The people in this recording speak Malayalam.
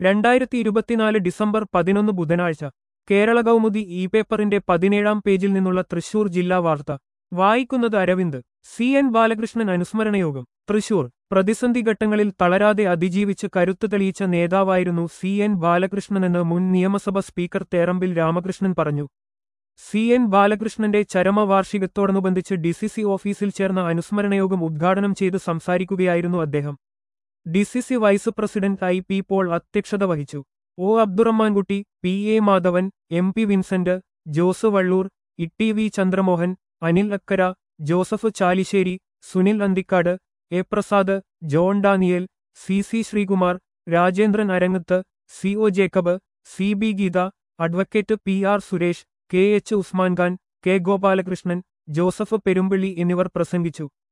രണ്ടായിരത്തി ഇരുപത്തിനാല് ഡിസംബർ പതിനൊന്ന് ബുധനാഴ്ച കേരള കൗമുദി ഇ പേപ്പറിന്റെ പതിനേഴാം പേജിൽ നിന്നുള്ള തൃശൂർ ജില്ലാ വാർത്ത വായിക്കുന്നത് അരവിന്ദ് സി എൻ ബാലകൃഷ്ണൻ അനുസ്മരണയോഗം തൃശൂർ പ്രതിസന്ധി ഘട്ടങ്ങളിൽ തളരാതെ അതിജീവിച്ച് കരുത്ത് തെളിയിച്ച നേതാവായിരുന്നു സി എൻ ബാലകൃഷ്ണനെന്ന് മുൻ നിയമസഭ സ്പീക്കർ തേറമ്പിൽ രാമകൃഷ്ണൻ പറഞ്ഞു സി എൻ ബാലകൃഷ്ണന്റെ ചരമവാർഷികത്തോടനുബന്ധിച്ച് ഡിസിസി ഓഫീസിൽ ചേർന്ന അനുസ്മരണയോഗം ഉദ്ഘാടനം ചെയ്ത് സംസാരിക്കുകയായിരുന്നു അദ്ദേഹം DCC vice president I P Paul അധ്യക്ഷത വഹിച്ചു O Abdurahmankutty P A Madhavan M P Vincent Jose Vallur Itty V Chandramohan Anil Akkara Joseph Chalissery Sunil Anthikkad A Prasad John Daniel C C Sreekumar Rajendran Arangath C O Jacob C B Geetha advocate P R Suresh K H Usman Khan K Gopalakrishnan Joseph Perumpilly എന്നിവർ പ്രസംഗിച്ചു